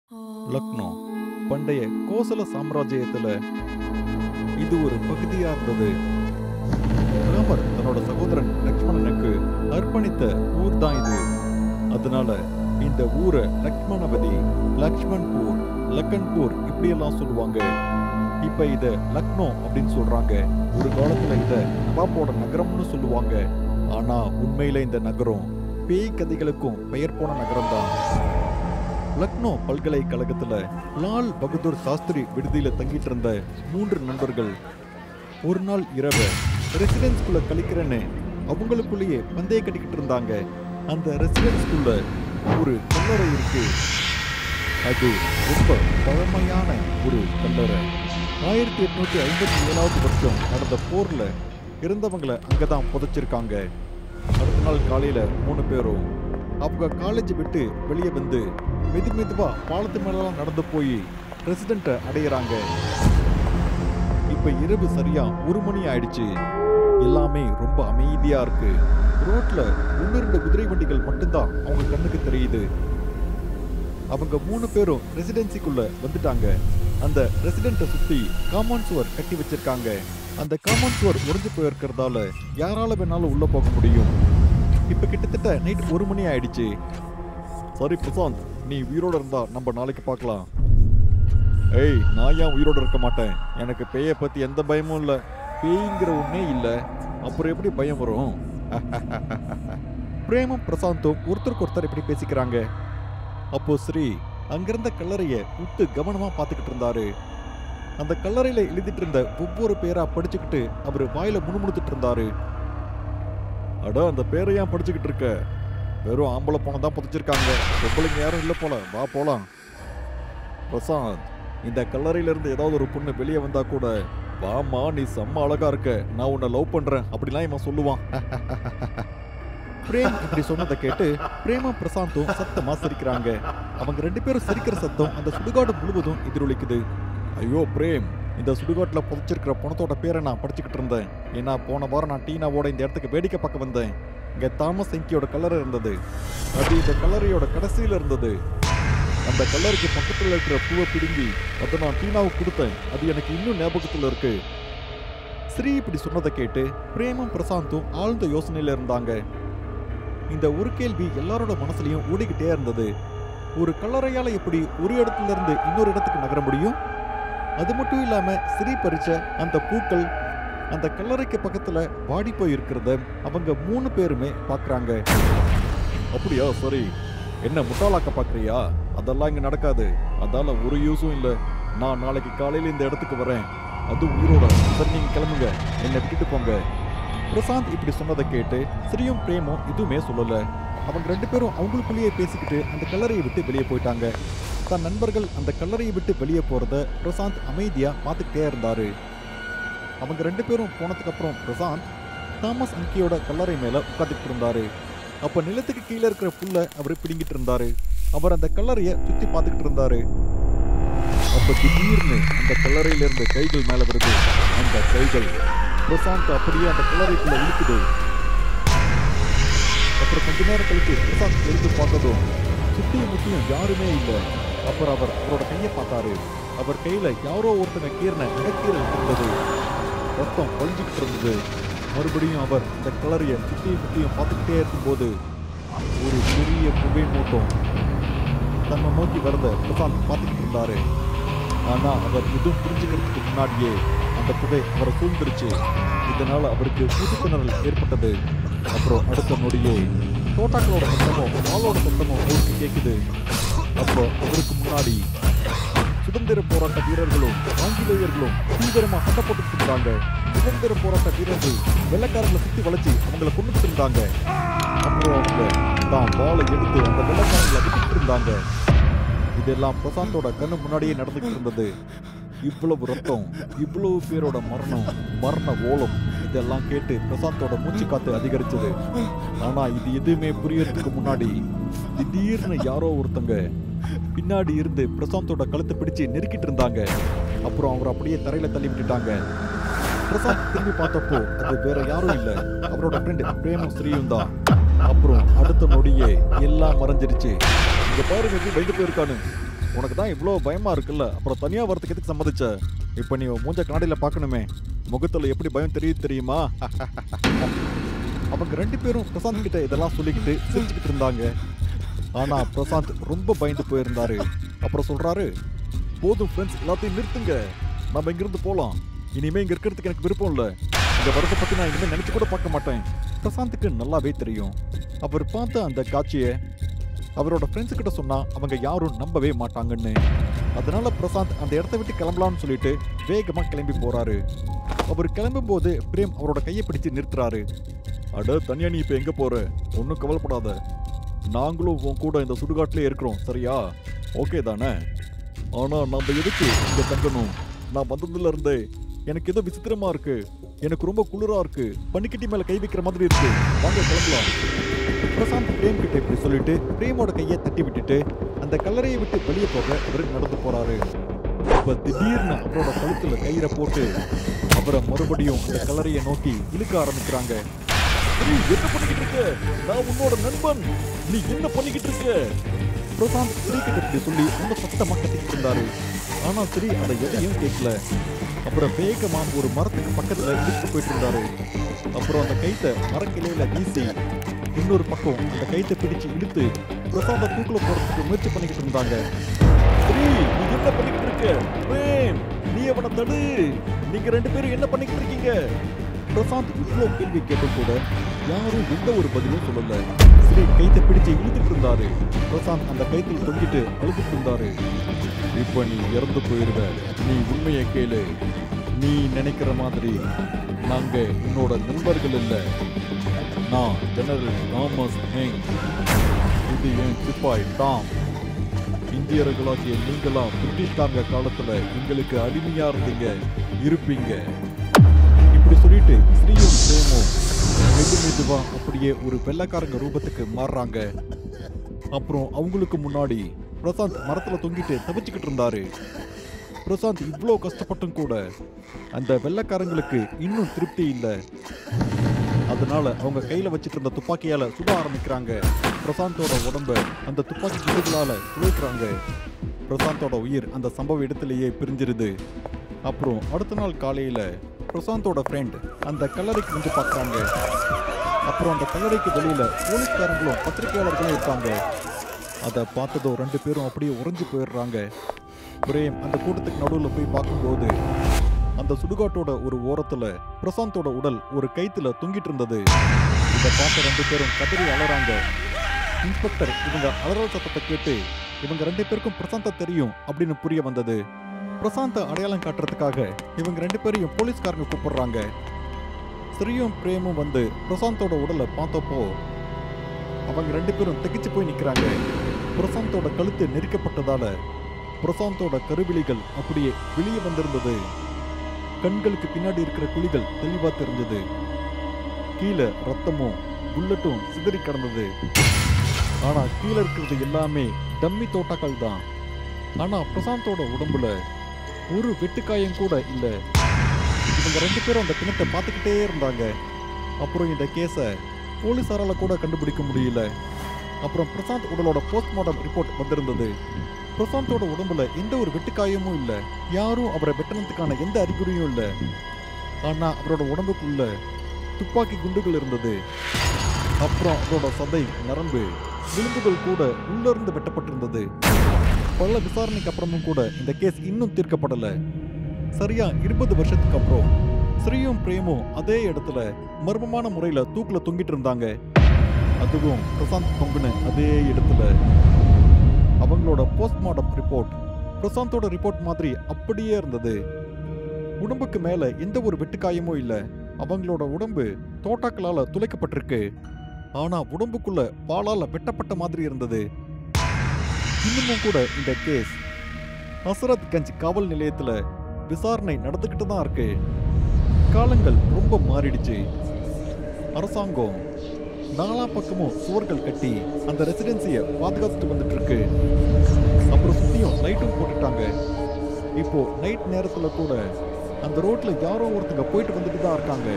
லக்னோ பண்டைய கோசல சாம்ராஜ்யத்துல இது ஒரு பகுதியா இருந்தது ராமர் தன்னோட சகோதரன் லக்ஷ்மணனுக்கு அர்ப்பணித்த ஊர் தான் இது அதனால இந்த ஊரை லக்ஷ்மணபதி லக்ஷ்மண்பூர் லக்கன்பூர் இப்படியெல்லாம் சொல்லுவாங்க இப்ப இத லக்னோ அப்படின்னு சொல்றாங்க ஒரு காலத்துல இத நவாபோட நகரம்னு சொல்லுவாங்க ஆனா உண்மையில இந்த நகரம் பேய் கதைகளுக்கும் பெயர் போன நகரம் தான் லக்னோ பல்கலைக்கழகத்துல லால் பகதூர் சாஸ்திரி விடுதியில தங்கிட்டு இருந்த மூன்று நண்பர்கள் ஒரு நாள் இரவு ரெசிடென்ஸ்குள்ள கழிக்கிறேன்னு அவங்களுக்குள்ளேயே பந்தய கட்டிக்கிட்டு இருந்தாங்க அந்த ரெசிடென்ஸ்குள்ள ஒரு கல்லறை இருக்கு அது ரொம்ப பழமையான ஒரு கல்லறை ஆயிரத்தி எட்நூத்தி ஐம்பத்தி ஏழாவது வருஷம் நடந்த போர்ல இருந்தவங்களை அங்கதான் புதைச்சிருக்காங்க அடுத்த நாள் காலையில மூணு பேரும் அவங்க காலேஜ் விட்டு வெளியே வந்து மெது மெதுவா பாலத்து மேலாம் நடந்து போய் ரெசிடென்ட்டை அடையிறாங்க இப்ப இரவு சரியா ஒரு மணி ஆயிடுச்சு எல்லாமே ரொம்ப அமைதியா இருக்கு ரோட்ல ஒன்று ரெண்டு குதிரை வண்டிகள் மட்டும்தான் அவங்க கண்ணுக்கு தெரியுது அவங்க மூணு பேரும் ரெசிடென்சிக்குள்ள வந்துட்டாங்க அந்த ரெசிடென்ட்டை சுத்தி காம்பவுண்ட் சுவர் கட்டி வச்சிருக்காங்க அந்த காம்பவுண்ட் சுவர் உடைஞ்சு போயிருக்கிறதால யாரால வேணாலும் உள்ள போக முடியும் இப்ப கிட்டத்தட்ட நைட் ஒரு மணி ஆயிடுச்சு சரி பிரசாந்த் நீ உயிரோட இருந்தா நம்ம நாளைக்கு பார்க்கலாம் ஏய் நான் ஏன் உயிரோட இருக்க மாட்டேன் எனக்கு பேயை பத்தி எந்த பயமும் இல்ல பேய்ங்கிற ஒண்ணே இல்ல அப்புறம் எப்படி பயம் வரும் பிரேமும் பிரசாந்தும் ஒருத்தருக்கு ஒருத்தர் இப்படி பேசிக்கிறாங்க அப்போ ஸ்ரீ அங்கிருந்த கல்லறைய உத்து கவனமா பார்த்துக்கிட்டு இருந்தாரு அந்த கல்லறையில எழுதிட்டு இருந்த ஒவ்வொரு பேரா படிச்சுக்கிட்டு அவர் வாயில முணுமுணுத்துட்டு இருந்தாரு அட அந்த பேரை ஏன் படிச்சுக்கிட்டு இருக்க வெறும் ஆம்பளை போன தான் புதைச்சிருக்காங்க பொம்பளைங்க யாரும் இல்லை போல வா போலாம் பிரசாந்த் இந்த கல்லறையில இருந்து ஏதாவது ஒரு பொண்ணு வெளியே வந்தா கூட வாமா நீ செம்ம அழகா இருக்க நான் உன்னை லவ் பண்றேன் அப்படிலாம் இவன் சொல்லுவான் பிரேம் இப்படி சொன்னதை கேட்டு பிரேமும் பிரசாந்தும் சத்தமா சிரிக்கிறாங்க அவங்க ரெண்டு பேரும் சிரிக்கிற சத்தம் அந்த சுடுகாடு முழுவதும் எதிரொலிக்குது ஐயோ பிரேம் இந்த சுடுகாட்டுல புதைச்சிருக்கிற பணத்தோட பேரை நான் படிச்சுக்கிட்டு இருந்தேன் ஏன்னா போன வாரம் நான் டீனாவோட இந்த இடத்துக்கு வேடிக்கை பார்க்க வந்தேன் இங்க தாமஸ் செங்கியோட கல்லறை இருந்தது அது இந்த கல்லறையோட கடைசியில இருந்தது அந்த கல்லறைக்கு பக்கத்துல இருக்கிற பூவை பிடுங்கி அதை நான் டீனாவுக்கு கொடுத்தேன் அது எனக்கு இன்னும் ஞாபகத்துல இருக்கு ஸ்ரீ இப்படி சொன்னதை கேட்டு பிரேமும் பிரசாந்தும் ஆழ்ந்த யோசனையில இருந்தாங்க இந்த ஒரு கேள்வி எல்லாரோட மனசுலயும் ஓடிக்கிட்டே இருந்தது ஒரு கல்லறையால எப்படி ஒரு இடத்துல இருந்து இன்னொரு இடத்துக்கு நகர முடியும் அது மட்டும் இல்லாம ஸ்ரீ பறிச்ச அந்த பூக்கள் அந்த கல்லறைக்கு பக்கத்துல வாடி போய் இருக்கிறத அவங்க மூணு பேருமே பாக்குறாங்க அப்படியா சரி என்ன முட்டாளாக்க பாக்குறியா அதெல்லாம் இங்க நடக்காது அதால ஒரு யூஸும் இல்ல நான் நாளைக்கு காலையில இந்த இடத்துக்கு வரேன் அது உயிரோட சரி நீங்க கிளம்புங்க என்னை விட்டுட்டு போங்க பிரசாந்த் இப்படி சொன்னதை கேட்டு ஸ்ரீயும் பிரேமும் எதுவுமே சொல்லல அவங்க ரெண்டு பேரும் அவங்களுக்குள்ளேயே பேசிக்கிட்டு அந்த கல்லறையை விட்டு வெளியே போயிட்டாங்க தன் நண்பர்கள் அந்த கல்லறையை விட்டு வெளியே போறத பிரசாந்த் அமைதியா பார்த்துக்கிட்டே இருந்தாரு அவங்க ரெண்டு பேரும் போனதுக்கு அப்புறம் பிரசாந்த் தாமஸ் அங்கியோட கல்லறை மேல உட்காந்துக்கிட்டு இருந்தாரு அப்ப நிலத்துக்கு கீழே இருக்கிற புல்ல அவர் பிடிங்கிட்டு இருந்தாரு அவர் அந்த கல்லறைய சுத்தி பார்த்துக்கிட்டு இருந்தாரு அப்ப திடீர்னு அந்த கல்லறையில இருந்து கைகள் மேல வருது அந்த கைகள் பிரசாந்த் அப்படியே அந்த கல்லறைக்குள்ள இழுக்குது அப்புறம் கொஞ்ச நேரம் கழிச்சு பிரசாந்த் எடுத்து பார்த்ததும் சுத்தியும் முத்தியும் யாருமே இல்லை அப்புறம் அவர் அவரோட கையை பார்த்தாரு அவர் கையில யாரோ ஒருத்தங்க கீரன இடக்கீரல் இருந்தது ரத்தம் வழிஞ்சுக்கிட்டு இருந்தது மறுபடியும் அவர் இந்த கலரைய சுத்தியும் முத்தியும் பார்த்துக்கிட்டே இருக்கும்போது ஒரு பெரிய புகை மூட்டம் தன்னை நோக்கி வரத பிரசாந்த் பார்த்துக்கிட்டு இருந்தாரு ஆனா அவர் எதுவும் புரிஞ்சுக்கிறதுக்கு முன்னாடியே அந்த புகை அவரை சூழ்ந்துருச்சு இதனால அவருக்கு மூச்சு திணறல் ஏற்பட்டது அப்புறம் அடுத்த நொடியே தோட்டாக்களோட சத்தமும் ஆளோட சத்தமும் அவருக்கு கேட்குது அப்புறம் அவருக்கு முன்னாடி சுதந்திர போராட்ட வீரர்களும் ஆங்கிலேயர்களும் தீவிரமா சண்டை போட்டுட்டு இருந்தாங்க சுதந்திர போராட்ட வீரர்கள் வெள்ளக்காரங்களை சுத்தி வளைச்சு அவங்கள கொண்டுட்டு இருந்தாங்க அப்புறம் அவங்க தான் வாளை எடுத்து அந்த வெள்ளக்காரங்களை விட்டுட்டு இருந்தாங்க இதெல்லாம் பிரசாந்தோட கண்ணு முன்னாடியே நடந்துகிட்டு இருந்தது இவ்வளவு ரத்தம் இவ்வளவு பேரோட மரணம் மரண ஓலம் இதெல்லாம் கேட்டு பிரசாந்தோட மூச்சு காத்து அதிகரிச்சது ஆனா இது எதுவுமே புரியறதுக்கு முன்னாடி திடீர்னு யாரோ ஒருத்தங்க பின்னாடி இருந்து பிரசாந்தோட கழுத்தை பிடிச்சு நெருக்கிட்டு இருந்தாங்க அப்புறம் அவர் அப்படியே தரையில தள்ளி விட்டுட்டாங்க பிரசாந்த் திரும்பி பார்த்தப்போ அது வேற யாரும் இல்ல அவரோட ஃப்ரெண்ட் பிரேமும் ஸ்ரீயும் தான் அப்புறம் அடுத்த நொடியே எல்லாம் மறைஞ்சிருச்சு இங்க பாருங்க எப்படி பயந்து போயிருக்கானு உனக்கு தான் இவ்வளோ பயமா இருக்குல்ல அப்புறம் தனியா வரதுக்கு எதுக்கு சம்மதிச்ச இப்போ நீ உன் மூஞ்ச கண்ணாடியில பார்க்கணுமே முகத்துல எப்படி பயம் தெரியுது தெரியுமா அவங்க ரெண்டு பேரும் பிரசாந்த் கிட்ட இதெல்லாம் சொல்லிக்கிட்டு சிரிச்சுக்கிட்டு இருந்தாங்க ஆனா பிரசாந்த் ரொம்ப பயந்து போயிருந்தாரு அப்புறம் சொல்றாரு போதும் ஃப்ரெண்ட்ஸ் எல்லாத்தையும் நிறுத்துங்க நம்ம இங்கிருந்து போலாம் இனிமே இங்க இருக்கிறதுக்கு எனக்கு விருப்பம் இல்ல இந்த வரத்தை பத்தி நான் இனிமே நினைச்சு கூட பார்க்க மாட்டேன் பிரசாந்துக்கு நல்லாவே தெரியும் அவர் பார்த்த அந்த காட்சியை அவரோட ஃப்ரெண்ட்ஸ் கிட்ட சொன்னா அவங்க யாரும் நம்பவே மாட்டாங்கன்னு அதனால பிரசாந்த் அந்த இடத்த விட்டு கிளம்பலாம்னு சொல்லிட்டு வேகமா கிளம்பி போறாரு அவர் கிளம்பும் போது பிரேம் அவரோட கையை பிடிச்சு நிறுத்துறாரு அட தனியா நீ இப்ப எங்க போற ஒன்றும் கவலைப்படாத நாங்களும் உன் கூட இந்த சுடுகாட்டிலே இருக்கிறோம் சரியா ஓகே தானே ஆனா நம்ம எதுக்கு இங்க தங்கணும் நான் வந்ததுல இருந்தே எனக்கு ஏதோ விசித்திரமா இருக்கு எனக்கு ரொம்ப குளிரா இருக்கு பனிக்கட்டி மேல கை வைக்கிற மாதிரி இருக்கு வாங்க கிளம்பலாம் பிரசாந்த் பிரேம் கிட்ட இப்படி சொல்லிட்டு பிரேமோட கையை தட்டி விட்டுட்டு அந்த கல்லறையை விட்டு வெளியே போக அவர் நடந்து போறாரு இப்ப திடீர்னு அவரோட கழுத்துல கயிறை போட்டு அவரை மறுபடியும் அந்த கல்லறையை நோக்கி இழுக்க ஆரம்பிக்கிறாங்க நீ என்ன பண்ணிக்கிட்டு இருக்க நான் உன்னோட நண்பன் நீ என்ன பண்ணிக்கிட்டு இருக்க பிரசாந்த் ஸ்ரீ கிட்ட இப்படி சொல்லி ரொம்ப சத்தமா கத்திக்கிட்டு இருந்தாரு ஆனா ஸ்ரீ அதை எதையும் கேட்கல அப்புறம் வேகமா ஒரு மரத்துக்கு பக்கத்துல இழுத்து போயிட்டு இருந்தாரு அப்புறம் அந்த கைத்தை மரக்கிளையில வீசி இன்னொரு பக்கம் அந்த கைத்தை பிடிச்சு இழுத்து பிரசாந்த தூக்குல போறதுக்கு முயற்சி பண்ணிக்கிட்டு இருந்தாங்க ஸ்ரீ நீ என்ன பண்ணிக்கிட்டு இருக்க பிரேம் நீ அவனை தடு நீங்க ரெண்டு பேரும் என்ன பண்ணிக்கிட்டு இருக்கீங்க பிரசாந்த் இவ்வளோ கேள்வி கேட்டும் கூட யாரும் எந்த ஒரு பதிலும் சொல்லல ஸ்ரீ கைத்தை பிடிச்சு இழுத்துட்டு இருந்தாரு பிரசாந்த் அந்த கைத்தில் தொங்கிட்டு அழுதுட்டு இருந்தாரு இப்ப நீ இறந்து போயிருவ நீ உண்மையை கேளு நீ நினைக்கிற மாதிரி நாங்க உன்னோட நண்பர்கள் இல்ல நான் ஜெனரல் தாமஸ் ஹேங் இது என் சிப்பாய் டாம் இந்தியர்களாகிய நீங்களா பிரிட்டிஷ்காரங்க காலத்துல எங்களுக்கு அடிமையா இருந்தீங்க இருப்பீங்க இப்படி சொல்லிட்டு ஸ்ரீயும் பிரேமும் மெது மெதுவா அப்படியே ஒரு வெள்ளைக்காரங்க ரூபத்துக்கு மாறுறாங்க அப்புறம் அவங்களுக்கு முன்னாடி பிரசாந்த் மரத்துல தொங்கிட்டு தவிச்சுக்கிட்டு இருந்தாரு பிரசாந்த் இவ்வளோ கஷ்டப்பட்டும் கூட அந்த வெள்ளைக்காரங்களுக்கு இன்னும் திருப்தி இல்லை அதனால அவங்க கையில வச்சிட்டு இருந்த துப்பாக்கியால சுட ஆரம்பிக்கிறாங்க பிரசாந்தோட உடம்ப அந்த துப்பாக்கி குண்டுகளால துளைக்கிறாங்க பிரசாந்தோட உயிர் அந்த சம்பவ இடத்திலேயே பிரிஞ்சிருது அப்புறம் அடுத்த நாள் காலையில பிரசாந்தோட ஃப்ரெண்ட் அந்த கல்லறைக்கு வந்து பார்க்குறாங்க அப்புறம் அந்த கல்லறைக்கு வெளியில போலீஸ்காரங்களும் பத்திரிகையாளர்களும் இருப்பாங்க அதை பார்த்ததோ ரெண்டு பேரும் அப்படியே உறைஞ்சு போயிடுறாங்க பிரேம் அந்த கூட்டத்துக்கு நடுவில் போய் பார்க்கும்போது அந்த சுடுகாட்டோட ஒரு ஓரத்துல பிரசாந்தோட உடல் ஒரு கைத்துல தொங்கிட்டு இருந்தது இதை பார்த்த ரெண்டு பேரும் கதறி அலறாங்க இன்ஸ்பெக்டர் இவங்க அலறல் சத்தத்தை கேட்டு இவங்க ரெண்டு பேருக்கும் பிரசாந்த தெரியும் அப்படின்னு புரிய வந்தது பிரசாந்த அடையாளம் காட்டுறதுக்காக இவங்க ரெண்டு பேரையும் போலீஸ்காரங்க கூப்பிடுறாங்க ஸ்ரீயும் பிரேமும் வந்து பிரசாந்தோட உடலை பார்த்தப்போ அவங்க ரெண்டு பேரும் திகைச்சு போய் நிக்கிறாங்க பிரசாந்தோட கழுத்து நெரிக்கப்பட்டதால பிரசாந்தோட கருவிழிகள் அப்படியே வெளியே வந்திருந்தது கண்களுக்கு பின்னாடி இருக்கிற குழிகள் தெளிவா தெரிஞ்சது கீழே ரத்தமும் புல்லட்டும் சிதறி கிடந்தது ஆனா கீழே இருக்கிறது எல்லாமே டம்மி தோட்டாக்கள் தான் ஆனா பிரசாந்தோட உடம்புல ஒரு வெட்டுக்காயம் கூட இல்ல இவங்க ரெண்டு பேரும் அந்த பிணத்தை பார்த்துக்கிட்டே இருந்தாங்க அப்புறம் இந்த கேஸை போலீஸாரால கூட கண்டுபிடிக்க முடியல அப்புறம் பிரசாந்த் உடலோட போஸ்ட்மார்டம் ரிப்போர்ட் வந்திருந்தது பிரசாந்தோட உடம்புல எந்த ஒரு வெட்டுக்காயமும் இல்ல யாரும் அவரை வெட்டனத்துக்கான எந்த அறிகுறியும் இல்ல ஆனா அவரோட உடம்புக்குள்ள துப்பாக்கி குண்டுகள் இருந்தது அப்புறம் அவரோட சதை நரம்பு விளிம்புகள் கூட உள்ள இருந்து வெட்டப்பட்டிருந்தது பல விசாரணைக்கு அப்புறமும் கூட இந்த கேஸ் இன்னும் தீர்க்கப்படல சரியா இருபது வருஷத்துக்கு அப்புறம் ஸ்ரீயும் பிரேமும் அதே இடத்துல மர்மமான முறையில தூக்குல தொங்கிட்டு இருந்தாங்க அதுவும் பிரசாந்த் தொங்குன அதே இடத்துல அவங்களோட போஸ்ட்மார்டம் ரிப்போர்ட் பிரசாந்தோட ரிப்போர்ட் மாதிரி அப்படியே இருந்தது உடம்புக்கு மேல எந்த ஒரு வெட்டுக்காயமும் இல்ல அவங்களோட உடம்பு தோட்டாக்களால துளைக்கப்பட்டிருக்கு ஆனா உடம்புக்குள்ள பாலால வெட்டப்பட்ட மாதிரி இருந்தது இன்னமும் கூட இந்த கேஸ் ஹசரத் கஞ்ச் காவல் நிலையத்துல விசாரணை நடந்துக்கிட்டு தான் இருக்கு காலங்கள் ரொம்ப மாறிடுச்சு அரசாங்கம் நாலா பக்கமும் சுவர்கள் கட்டி அந்த ரெசிடென்சியை பாதுகாத்துட்டு வந்துட்டு இருக்கு அப்புறம் சுத்தியும் லைட்டும் போட்டுட்டாங்க இப்போ நைட் நேரத்துல கூட அந்த ரோட்ல யாரோ ஒருத்தங்க போயிட்டு வந்துட்டு தான் இருக்காங்க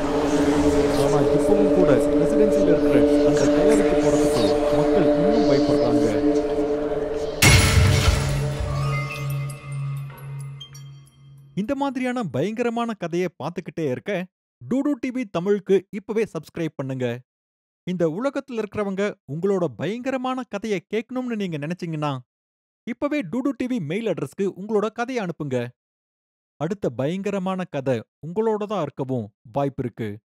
ஆனா இப்பவும் கூட ரெசிடென்சியில் இருக்கிற அந்த கல்லறைக்கு போறதுக்கு மக்கள் இன்னும் பயப்படுறாங்க இந்த மாதிரியான பயங்கரமான கதைய பார்த்துக்கிட்டே இருக்க டூடு டிவி தமிழுக்கு இப்பவே சப்ஸ்கிரைப் பண்ணுங்க இந்த உலகத்துல இருக்கிறவங்க உங்களோட பயங்கரமான கதைய கேட்கணும்னு நீங்க நினைச்சீங்கன்னா இப்பவே டூடு டிவி மெயில் அட்ரஸ்க்கு உங்களோட கதையை அனுப்புங்க அடுத்த பயங்கரமான கதை உங்களோட தான் இருக்கவும் வாய்ப்பு இருக்கு